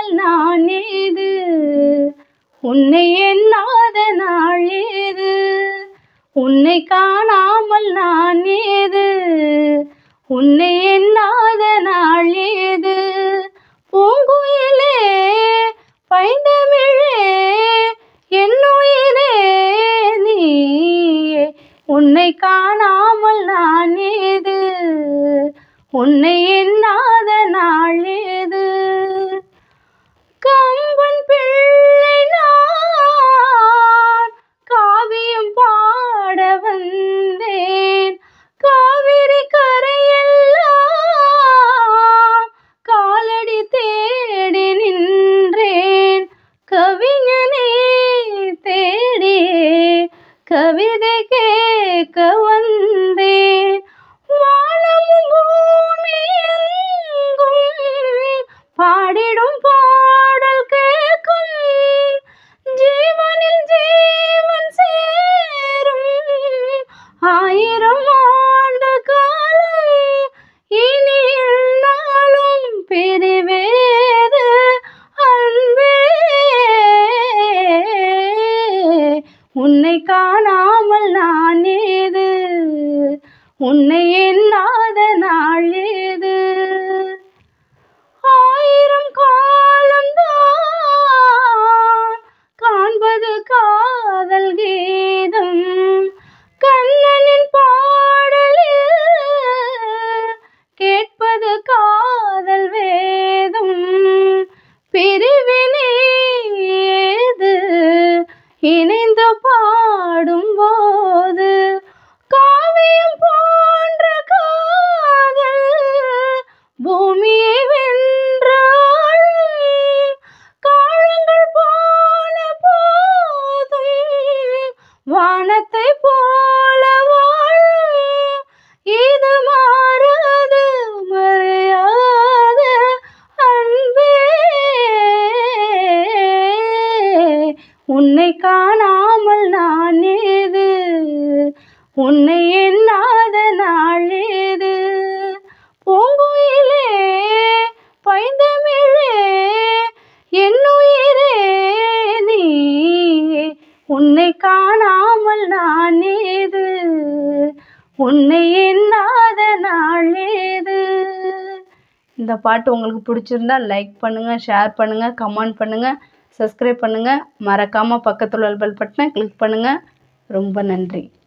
நான் ஏது உன்னை எண்ணாத நாள் ஏது உன்னை காணாமல் நான் ஏது உன்னை எண்ணாத நாள் ஏது பூங்குயிலே பைந்தமிழே என்னுயிரே நீயே உன்னை காணாமல் நான் ஏது உன்னை எண்ணாத நாள் ஏது கம்பன் பிள்ளை நான் காவியம் பாட வந்தேன் காவிரி கரையெல்லாம் காலடி தேடி நின்றேன் கவிஞனே தேடியே கவிதை கேட்க வந்தேன் வானமும் பூமியெங்கும் பாடிடும் பாடல் கேட்கும் ஜீவனில் ஜீவன் சேரும் ஆயிரம் ஆண்டு காலம் இனி நாளும் பிரிவேது அன்பே உன்னை காணாமல் நான் ஏது உன்னை எண்ணாத நாள் ஏது ஆயிரம் காலம்தான் காண்பது காதல் கீதம் கண்ணனின் பாடலில் கேட்பது காதல் வேதம் பிரிவினை ஏது இணைந்து பாடும்போது காவியம் போன்ற காதல் பூமியை வென்றாலும் காலங்கள் போன போதும் வானத்தை போல வாழும் இது மாறாது மறையாத அன்பே உன்னை காணாமல் நான் ஏது உன்னை எண்ணாத நாள் ஏது பூங்குயிலே பைந்தமிழே என்னுயிரே நீயே உன்னை காணாமல் நான் ஏது உன்னை எண்ணாத நாள் ஏது இந்த பாட்டு உங்களுக்கு பிடிச்சிருந்தா லைக் பண்ணுங்கள் ஷேர் பண்ணுங்கள் கமெண்ட் பண்ணுங்கள் சப்ஸ்கிரைப் பண்ணுங்கள் மறக்காமல் பக்கத்தில் உள்ள பெல் பட்டனை கிளிக் பண்ணுங்கள் ரொம்ப நன்றி